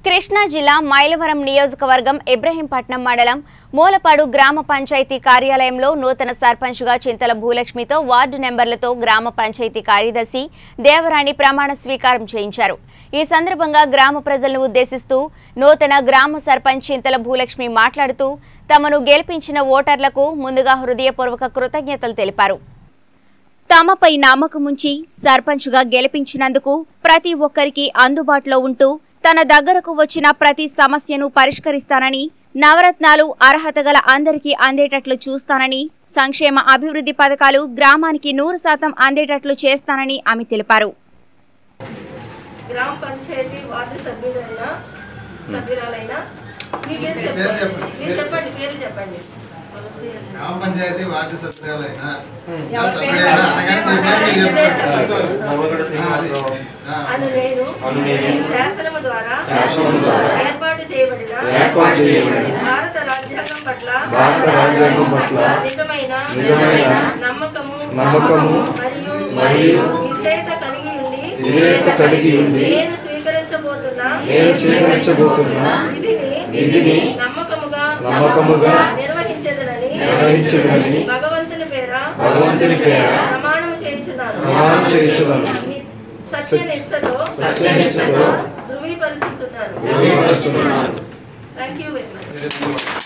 కృష్ణా జిల్లా మైలవరం నియోజకవర్గం ఇబ్రహీంపట్నం మండలం మూలపాడు గ్రామ పంచాయతీ కార్యాలయంలో నూతన సర్పంచ్గా చింతల భూలక్ష్మితో వార్డు నెంబర్లతో గ్రామ పంచాయతీ కార్యదర్శి దేవరాణి ప్రమాణ స్వీకారం చేయించారు ఈ సందర్భంగా గ్రామ ప్రజలను ఉద్దేశిస్తూ నూతన గ్రామ సర్పంచ్ చింతల భూలక్ష్మి మాట్లాడుతూ తమను గెలిపించిన ఓటర్లకు ముందుగా హృదయపూర్వక కృతజ్ఞతలు తెలిపారు తమపై నమ్మకముంచి సర్పంచ్గా గెలిపించినందుకు ప్రతి ఒక్కరికి అందుబాటులో ఉంటూ తన దగ్గరకు వచ్చిన ప్రతి సమస్యను పరిష్కరిస్తానని నవరత్నాలు అర్హత గల అందరికీ అందేటట్లు చూస్తానని సంక్షేమ అభివృద్ధి పథకాలు గ్రామానికి నూరు శాతం అందేటట్లు చేస్తానని ఆమె తెలిపారు గ్రామ పంచాయతీ వార్డు సభ్యుడైన సభ్యురాలైన మీ పేరు పేరు చెప్పండి చెప్పండి. మీరు చెప్పండి పేరు చెప్పండి గ్రామ పంచాయతీ వార్డు సభ్యురాలైన ఆ ఎవరి సభ్యుడైన పేరు? అనగానే మీ ఎవరి పేరు పేరు చెప్పండి. చెప్పండి. ఆ, అది. ఆ, అను నేను శాసనము ద్వారా ఏర్పాటు చేయబడిన ఏర్పాటు చేయబడిన భారత రాజ్యాంగం పట్ల భారత రాజ్యాంగం పట్ల నిజమైన నిజమైన నమ్మకము నమ్మకము మరియు మరియు విధేయత కలిగి ఉండి విధేయత కలిగి ఉండి నేను స్వీకరించబోతున్న నేను స్వీకరించబోతున్న విధిని విధిని నమ్మకముగా నమ్మకముగా నిర్వహించదనని నిర్వహించదనని భగవంతుని పేర భగవంతుని పేర ప్రమాణం చేయించున్నాను ప్రమాణం చేయించున్నాను. మీ సత్యనిష్టతో సత్యనిష్టతో ధృవీకరిస్తున్నాను ధృవీకరిస్తున్నాను. Thank you very much